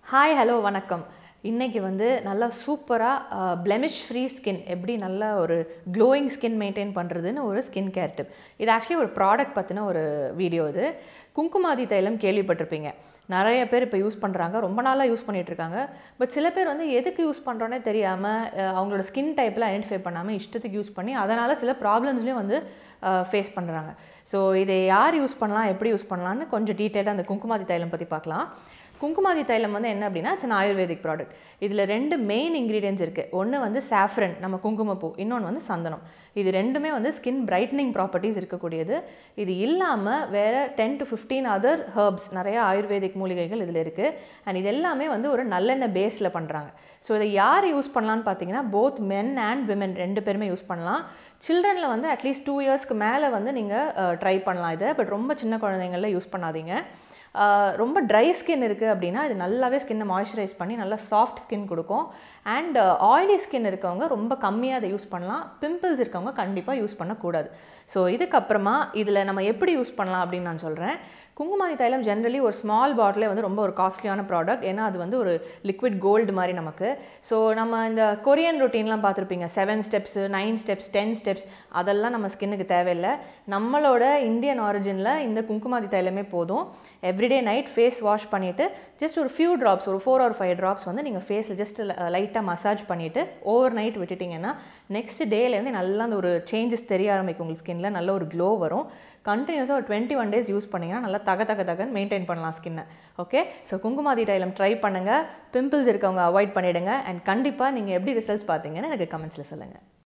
hi hello வணக்கம் இன்னைக்கு வந்து நல்லா சூப்பராக பிளெமிஷ் ஃப்ரீ ஸ்கின் எப்படி நல்ல ஒரு க்ளோயிங் ஸ்கின் மெயின்டைன் பண்ணுறதுன்னு ஒரு ஸ்கின் கேர் டிப் இது ஆக்சுவலி ஒரு ப்ராடக்ட் பற்றின ஒரு வீடியோ இது குங்குமாதி தைலம் கேள்விப்பட்டிருப்பீங்க நிறைய பேர் இப்போ யூஸ் பண்ணுறாங்க ரொம்ப நாளாக யூஸ் பண்ணிட்டு இருக்காங்க பட் சில பேர் வந்து எதுக்கு யூஸ் பண்ணுறோன்னே தெரியாமல் அவங்களோட ஸ்கின் டைப்பில் ஐடென்டிஃபை பண்ணாமல் இஷ்டத்துக்கு யூஸ் பண்ணி அதனால் சில ப்ராப்ளம்ஸ்லையும் வந்து ஃபேஸ் பண்ணுறாங்க ஸோ இதை யார் யூஸ் பண்ணலாம் எப்படி யூஸ் பண்ணலான்னு கொஞ்சம் டீட்டெயிலாக அந்த குங்குமாதி தைலம் பற்றி பார்க்கலாம் குங்குமாதி தைலம் வந்து என்ன அப்படின்னா இட்ஸ் ஆயுர்வேதிக் ப்ராடக்ட் இதில் ரெண்டு மெயின் இன்க்ரீடியன்ஸ் இருக்குது ஒன்று வந்து சாஃப்ரன் நம்ம குங்குமப்பூ இன்னொன்று வந்து சந்தனம் இது ரெண்டுமே வந்து ஸ்கின் பிரைட்னிங் ப்ராப்பர்ட்டிஸ் இருக்கக்கூடியது இது இல்லாமல் வேறு ten to fifteen other herbs நிறைய ஆயுர்வேதிக் மூலிகைகள் இதில் இருக்குது அண்ட் இது எல்லாமே வந்து ஒரு நல்லெண்ணெய் பேஸில் பண்ணுறாங்க ஸோ இதை யார் யூஸ் பண்ணலான்னு பார்த்தீங்கன்னா போத் மென் அண்ட் விமன் ரெண்டு பேருமே யூஸ் பண்ணலாம் சில்ட்ரனில் வந்து அட்லீஸ்ட் டூ இயர்ஸ்க்கு மேலே வந்து நீங்கள் ட்ரை பண்ணலாம் இதை பட் ரொம்ப சின்ன குழந்தைங்களில் யூஸ் பண்ணாதீங்க ரொம்ப ட்ரை ஸ்கின் இருக்குது அப்படின்னா இது நல்லாவே ஸ்கின்னை மாய்ஸ்சரைஸ் பண்ணி நல்லா சாஃப்ட் ஸ்கின் கொடுக்கும் அண்ட் ஆயிலி ஸ்கின் இருக்கவங்க ரொம்ப கம்மியாக அதை யூஸ் பண்ணலாம் பிம்பிள்ஸ் இருக்கவங்க கண்டிப்பாக யூஸ் பண்ணக்கூடாது ஸோ இதுக்கப்புறமா இதில் நம்ம எப்படி யூஸ் பண்ணலாம் அப்படின்னு நான் சொல்கிறேன் குங்குமாதி தைலம் ஜென்ரலி ஒரு ஸ்மால் பாட்டிலே வந்து ரொம்ப ஒரு காஸ்ட்லியான ப்ராடக்ட் ஏன்னா அது வந்து ஒரு லிக்விட் கோல்டு மாதிரி நமக்கு ஸோ நம்ம இந்த கொரியன் ரொட்டீன்லாம் பார்த்துருப்பீங்க seven steps nine steps ten steps அதெல்லாம் நம்ம ஸ்கின்னுக்கு தேவையில்லை நம்மளோட இந்தியன் ஆரிஜினில் இந்த குங்குமாதி தைலமே போதும் எவ்ரிடே நைட் ஃபேஸ் வாஷ் பண்ணிவிட்டு ஜஸ்ட் ஒரு ஃபியூ ட்ராப்ஸ் ஒரு ஃபோர் ஆர் ஃபைவ் ட்ராப்ஸ் வந்து நீங்கள் ஃபேஸில் ஜஸ்ட் லைட்டாக மசாஜ் பண்ணிவிட்டு ஓவர் நைட் விட்டுட்டிங்கன்னா நெக்ஸ்ட் டேலேருந்து நல்லா அந்த ஒரு சேஞ்சஸ் தெரிய ஆரம்பிக்கும் உங்களுக்கு ஸ்கின்ல நல்ல ஒரு க்ளோ வரும் கண்டினியூஸாக ஒரு டுவெண்ட்டி ஒன் டேஸ் யூஸ் பண்ணிங்கன்னா நல்லா தக தக தகன்னு மெயின்டைன் பண்ணலாம் ஸ்கின்னை ஓகே ஸோ குங்குமாதி தைலம் ட்ரை பண்ணுங்கள் பிம்பிள்ஸ் இருக்கவங்க அவாய்ட் பண்ணிவிடுங்க அண்ட் கண்டிப்பாக நீங்கள் எப்படி ரிசல்ட்ஸ் பார்த்தீங்கன்னு எனக்கு கமெண்ட்ஸில் சொல்லுங்கள்